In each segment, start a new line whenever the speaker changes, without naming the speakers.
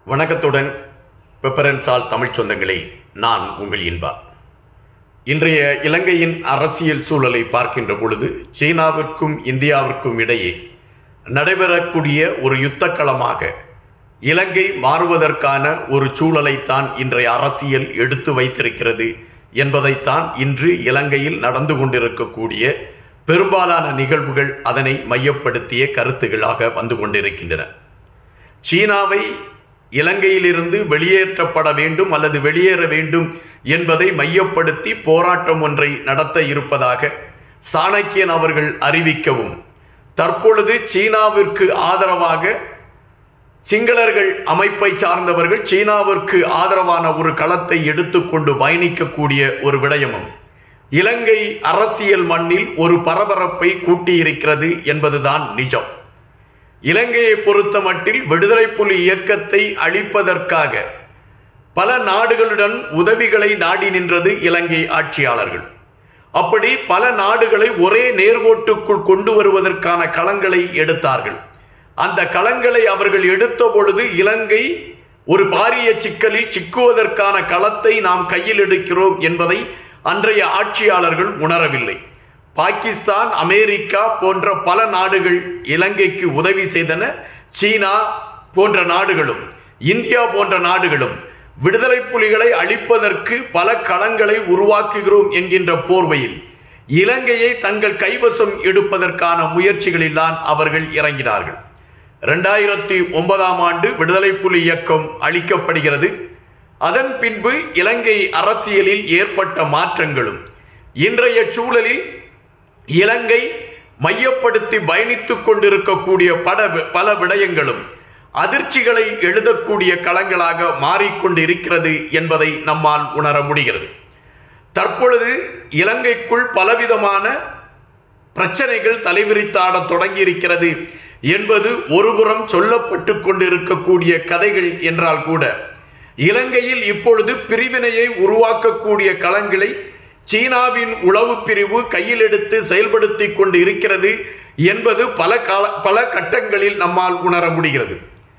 வணக்கத்துடன் பெப்பரன்சால் தமிழ் சொந்தங்களே நான் உங்கள் இன்பா இன்றைய இலங்கையின் அரசியல் சூழலை பார்க்கின்ற பொழுது சீனாவிற்கும் இந்தியாவிற்கும் இடையே நடைபெறக்கூடிய ஒரு யுத்தக்களமாக இலங்கை மாறுவதற்கான ஒரு சூழலைத்தான் இன்றைய அரசியல் எடுத்து வைத்திருக்கிறது என்பதைத்தான் இன்று இலங்கையில் நடந்து கொண்டிருக்கக்கூடிய பெரும்பாலான நிகழ்வுகள் அதனை மையப்படுத்திய கருத்துகளாக வந்து கொண்டிருக்கின்றன சீனாவை இலங்கையிலிருந்து வெளியேற்றப்பட வேண்டும் அல்லது வெளியேற வேண்டும் என்பதை மையப்படுத்தி போராட்டம் ஒன்றை நடத்த இருப்பதாக சாணக்கியன் அவர்கள் அறிவிக்கவும் தற்பொழுது சீனாவிற்கு ஆதரவாக சிங்களர்கள் அமைப்பை சார்ந்தவர்கள் சீனாவிற்கு ஆதரவான ஒரு களத்தை எடுத்துக்கொண்டு பயணிக்கக்கூடிய ஒரு விடயமும் இலங்கை அரசியல் மண்ணில் ஒரு பரபரப்பை கூட்டியிருக்கிறது என்பதுதான் நிஜம் இலங்கையை பொறுத்த மட்டில் விடுதலை புலி இயக்கத்தை அழிப்பதற்காக பல நாடுகளுடன் உதவிகளை நாடி நின்றது இலங்கை ஆட்சியாளர்கள் அப்படி பல நாடுகளை ஒரே நேர்கோட்டுக்குள் கொண்டு வருவதற்கான களங்களை எடுத்தார்கள் அந்த களங்களை அவர்கள் எடுத்த பொழுது இலங்கை ஒரு பாரிய சிக்கலில் சிக்குவதற்கான களத்தை நாம் கையில் எடுக்கிறோம் என்பதை அன்றைய ஆட்சியாளர்கள் உணரவில்லை பாகிஸ்தான் அமெரிக்கா போன்ற பல நாடுகள் இலங்கைக்கு உதவி செய்தன சீனா போன்ற நாடுகளும் இந்தியா போன்ற நாடுகளும் விடுதலை புலிகளை அழிப்பதற்கு பல களங்களை உருவாக்குகிறோம் என்கின்ற போர்வையில் இலங்கையை தங்கள் கைவசம் எடுப்பதற்கான முயற்சிகளில் தான் அவர்கள் இறங்கினார்கள் இரண்டாயிரத்தி ஒன்பதாம் ஆண்டு விடுதலை புலி இயக்கம் அளிக்கப்படுகிறது அதன் பின்பு இலங்கை அரசியலில் ஏற்பட்ட மாற்றங்களும் இன்றைய சூழலில் இலங்கை மையப்படுத்தி பயணித்துக் கொண்டிருக்கக்கூடிய பட பல விடயங்களும் அதிர்ச்சிகளை எழுதக்கூடிய களங்களாக மாறிக்கொண்டிருக்கிறது என்பதை நம்மால் உணர முடிகிறது தற்பொழுது இலங்கைக்குள் பலவிதமான பிரச்சனைகள் தலைவிரித்தாட தொடங்கியிருக்கிறது என்பது ஒருபுறம் சொல்லப்பட்டு கொண்டிருக்கக்கூடிய கதைகள் என்றால் கூட இலங்கையில் இப்பொழுது பிரிவினையை உருவாக்கக்கூடிய களங்களை சீனாவின் உளவு பிரிவு கையில் எடுத்து செயல்படுத்தி கொண்டு இருக்கிறது என்பது பல கால பல கட்டங்களில் நம்மால் உணர முடிகிறது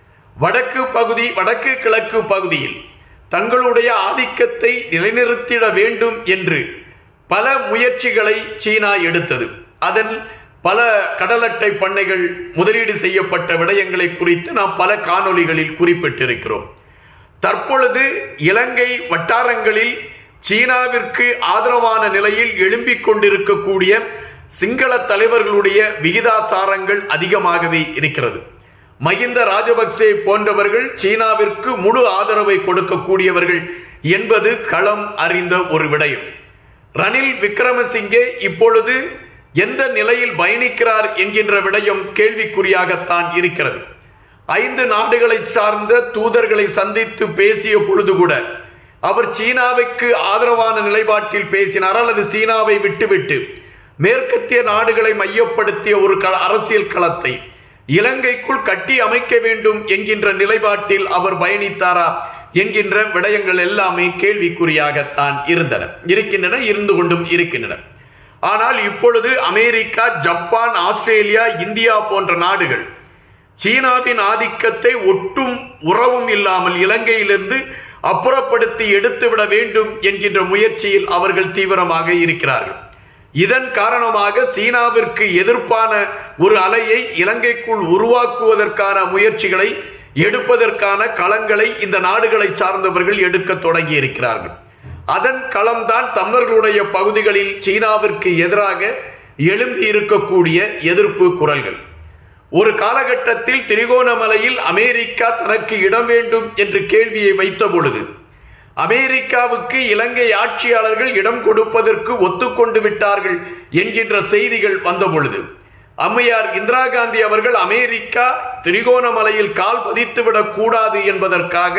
வடக்கு பகுதி வடக்கு கிழக்கு பகுதியில் தங்களுடைய ஆதிக்கத்தை நிலைநிறுத்திட வேண்டும் என்று பல முயற்சிகளை சீனா எடுத்தது அதன் பல கடல் அட்டை பண்ணைகள் முதலீடு செய்யப்பட்ட விடயங்களை குறித்து நாம் பல காணொளிகளில் குறிப்பிட்டிருக்கிறோம் தற்பொழுது இலங்கை வட்டாரங்களில் சீனாவிற்கு ஆதரவான நிலையில் எழும்பிக் கொண்டிருக்கக்கூடிய சிங்கள தலைவர்களுடைய விகிதாசாரங்கள் அதிகமாகவே இருக்கிறது மகிந்த ராஜபக்சே போன்றவர்கள் சீனாவிற்கு முழு ஆதரவை கொடுக்கக்கூடியவர்கள் என்பது களம் அறிந்த ஒரு விடயம் ரணில் விக்ரமசிங்கே இப்பொழுது எந்த நிலையில் பயணிக்கிறார் என்கின்ற விடயம் கேள்விக்குறியாகத்தான் இருக்கிறது ஐந்து நாடுகளை சார்ந்த தூதர்களை சந்தித்து பேசிய பொழுது கூட அவர் சீனாவுக்கு ஆதரவான நிலைப்பாட்டில் பேசினார் அல்லது சீனாவை விட்டுவிட்டு மேற்கத்திய நாடுகளை மையப்படுத்திய ஒரு அரசியல் களத்தை இலங்கைக்குள் கட்டி அமைக்க வேண்டும் என்கின்ற நிலைப்பாட்டில் அவர் பயணித்தாரா என்கின்ற விடயங்கள் எல்லாமே கேள்விக்குறியாகத்தான் இருந்தன இருக்கின்றன இருந்து கொண்டும் இருக்கின்றன ஆனால் இப்பொழுது அமெரிக்கா ஜப்பான் ஆஸ்திரேலியா இந்தியா போன்ற நாடுகள் சீனாவின் ஆதிக்கத்தை ஒட்டும் உறவும் இல்லாமல் இலங்கையிலிருந்து அப்புறப்படுத்தி எடுத்துவிட வேண்டும் என்கின்ற முயற்சியில் அவர்கள் தீவிரமாக இருக்கிறார்கள் இதன் காரணமாக சீனாவிற்கு எதிர்ப்பான ஒரு அலையை இலங்கைக்குள் உருவாக்குவதற்கான முயற்சிகளை எடுப்பதற்கான களங்களை இந்த நாடுகளை சார்ந்தவர்கள் எடுக்க தொடங்கி இருக்கிறார்கள் அதன் களம்தான் தமிழர்களுடைய பகுதிகளில் சீனாவிற்கு எதிராக எழும்பி இருக்கக்கூடிய எதிர்ப்பு குரல்கள் ஒரு காலகட்டத்தில் திரிகோணமலையில் அமெரிக்கா தனக்கு இடம் வேண்டும் என்று கேள்வியை வைத்த பொழுது அமெரிக்காவுக்கு இலங்கை ஆட்சியாளர்கள் இடம் கொடுப்பதற்கு ஒத்துக்கொண்டு விட்டார்கள் என்கின்ற செய்திகள் வந்த பொழுது அம்மையார் இந்திரா காந்தி அவர்கள் அமெரிக்கா திரிகோணமலையில் கால் பதித்துவிடக் கூடாது என்பதற்காக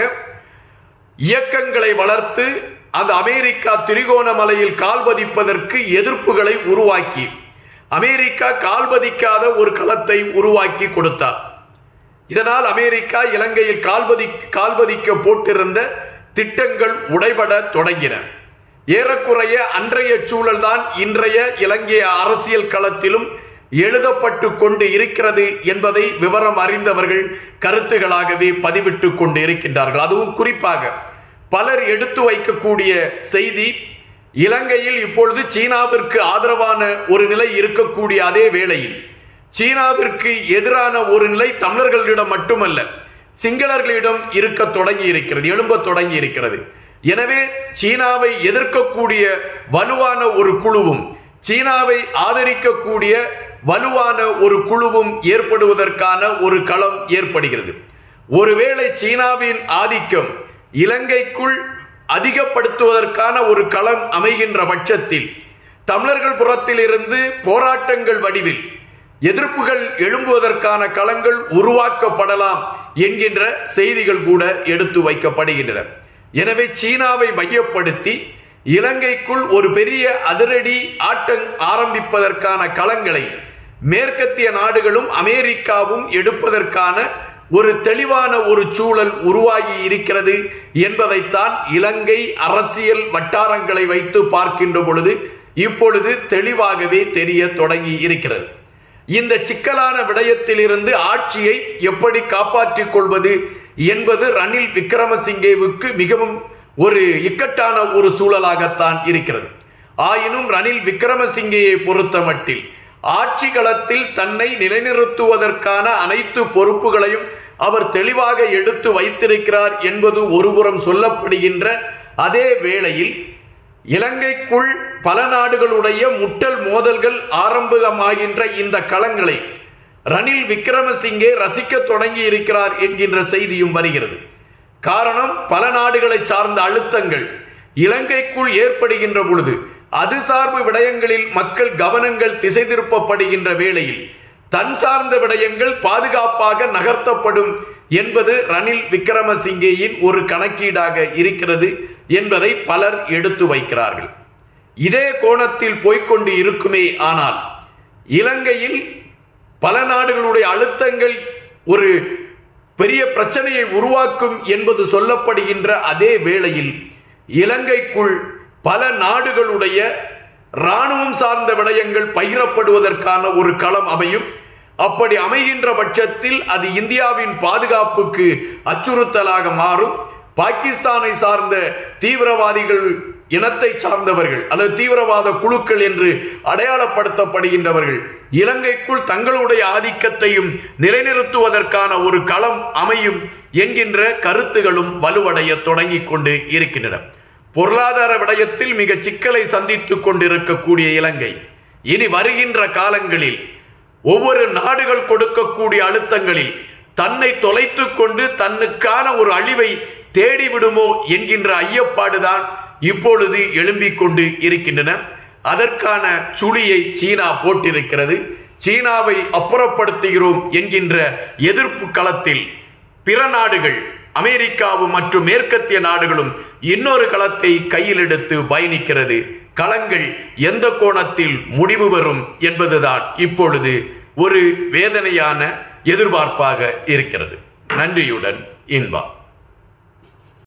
இயக்கங்களை வளர்த்து அந்த அமெரிக்கா திரிகோணமலையில் கால் பதிப்பதற்கு எதிர்ப்புகளை உருவாக்கி அமெரிக்கா கால்பதிக்காத ஒரு களத்தை உருவாக்கி கொடுத்தார் இதனால் அமெரிக்கா இலங்கையில் கால்பதி கால்பதிக்க போட்டிருந்த திட்டங்கள் உடைபட தொடங்கின ஏறக்குறைய அன்றைய சூழல்தான் இன்றைய இலங்கை அரசியல் களத்திலும் எழுதப்பட்டு கொண்டு இருக்கிறது என்பதை விவரம் அறிந்தவர்கள் கருத்துகளாகவே பதிவிட்டு கொண்டு இருக்கின்றார்கள் அதுவும் குறிப்பாக பலர் எடுத்து வைக்கக்கூடிய செய்தி இலங்கையில் இப்பொழுது சீனாவிற்கு ஆதரவான ஒரு நிலை இருக்கக்கூடிய அதே வேளையில் சீனாவிற்கு எதிரான ஒரு நிலை தமிழர்களிடம் மட்டுமல்ல சிங்களர்களிடம் இருக்க தொடங்கி இருக்கிறது எழும்ப தொடங்கி இருக்கிறது எனவே சீனாவை எதிர்க்கக்கூடிய வலுவான ஒரு குழுவும் சீனாவை ஆதரிக்கக்கூடிய வலுவான ஒரு குழுவும் ஏற்படுவதற்கான ஒரு களம் ஏற்படுகிறது ஒருவேளை சீனாவின் ஆதிக்கம் இலங்கைக்குள் அதிகப்படுத்துவதற்கான ஒரு களம் அமைகின்ற பட்சத்தில் தமிழர்கள் புறத்திலிருந்து போராட்டங்கள் வடிவில் எதிர்ப்புகள் எழும்புவதற்கான களங்கள் உருவாக்கப்படலாம் என்கின்ற செய்திகள் கூட எடுத்து வைக்கப்படுகின்றன எனவே சீனாவை மையப்படுத்தி இலங்கைக்குள் ஒரு பெரிய அதிரடி ஆட்டம் ஆரம்பிப்பதற்கான களங்களை மேற்கத்திய நாடுகளும் அமெரிக்காவும் எடுப்பதற்கான ஒரு தெளிவான ஒரு சூழல் உருவாகி இருக்கிறது என்பதைத்தான் இலங்கை அரசியல் வட்டாரங்களை வைத்து பார்க்கின்ற பொழுது இப்பொழுது தெளிவாகவே தெரிய தொடங்கி இருக்கிறது இந்த சிக்கலான விடயத்திலிருந்து ஆட்சியை எப்படி காப்பாற்றிக் கொள்வது என்பது ரணில் விக்ரமசிங்கேவுக்கு மிகவும் ஒரு இக்கட்டான ஒரு சூழலாகத்தான் இருக்கிறது ஆயினும் ரணில் விக்ரமசிங்கேயை பொறுத்த மட்டில் ஆட்சி களத்தில் தன்னை நிலைநிறுத்துவதற்கான அனைத்து பொறுப்புகளையும் அவர் தெளிவாக எடுத்து வைத்திருக்கிறார் என்பது ஒருபுறம் சொல்லப்படுகின்ற அதே வேளையில் இலங்கைக்குள் பல நாடுகளுடைய முட்டல் மோதல்கள் ஆரம்பமாகின்ற இந்த களங்களை ரணில் விக்ரமசிங்கே ரசிக்க தொடங்கி இருக்கிறார் என்கின்ற செய்தியும் வருகிறது காரணம் பல நாடுகளை சார்ந்த அழுத்தங்கள் இலங்கைக்குள் ஏற்படுகின்ற பொழுது அது சார்பு விடயங்களில் மக்கள் கவனங்கள் திசை திருப்பப்படுகின்ற வேளையில் தன் சார்ந்த விடயங்கள் பாதுகாப்பாக நகர்த்தப்படும் என்பது ரணில் விக்ரமசிங்கேயின் ஒரு கணக்கீடாக இருக்கிறது என்பதை பலர் எடுத்து வைக்கிறார்கள் இதே கோணத்தில் போய்க்கொண்டு இருக்குமே ஆனால் இலங்கையில் பல நாடுகளுடைய அழுத்தங்கள் ஒரு பெரிய பிரச்சனையை உருவாக்கும் என்பது சொல்லப்படுகின்ற அதே வேளையில் இலங்கைக்குள் பல நாடுகளுடைய இராணுவம் சார்ந்த விடயங்கள் பகிரப்படுவதற்கான ஒரு களம் அமையும் அப்படி அமைகின்ற பட்சத்தில் அது இந்தியாவின் பாதுகாப்புக்கு அச்சுறுத்தலாக மாறும் பாகிஸ்தானை சார்ந்த தீவிரவாதிகள் இனத்தை சார்ந்தவர்கள் அல்லது தீவிரவாத குழுக்கள் என்று அடையாளப்படுத்தப்படுகின்றவர்கள் இலங்கைக்குள் தங்களுடைய ஆதிக்கத்தையும் நிலைநிறுத்துவதற்கான ஒரு களம் அமையும் என்கின்ற கருத்துகளும் வலுவடைய தொடங்கிக் கொண்டு இருக்கின்றன பொருளாதார விடயத்தில் மிக சிக்கலை சந்தித்துக் கொண்டிருக்கக்கூடிய இலங்கை இனி வருகின்ற காலங்களில் ஒவ்வொரு நாடுகள் கொடுக்கக்கூடிய அழுத்தங்களில் தன்னை தொலைத்து கொண்டு தன்னுக்கான ஒரு அழிவை தேடிவிடுமோ என்கின்ற ஐயப்பாடுதான் இப்பொழுது எழும்பிக் கொண்டு இருக்கின்றன அதற்கான சுழியை சீனா போட்டிருக்கிறது சீனாவை அப்புறப்படுத்துகிறோம் என்கின்ற எதிர்ப்பு களத்தில் பிற நாடுகள் அமெரிக்காவும் மற்றும் மேற்கத்திய நாடுகளும் இன்னொரு களத்தை கையில் எடுத்து பயணிக்கிறது களங்கள் எந்த கோணத்தில் முடிவு வரும் என்பதுதான் இப்பொழுது ஒரு வேதனையான எதிர்பார்ப்பாக இருக்கிறது நன்றியுடன் இன்பா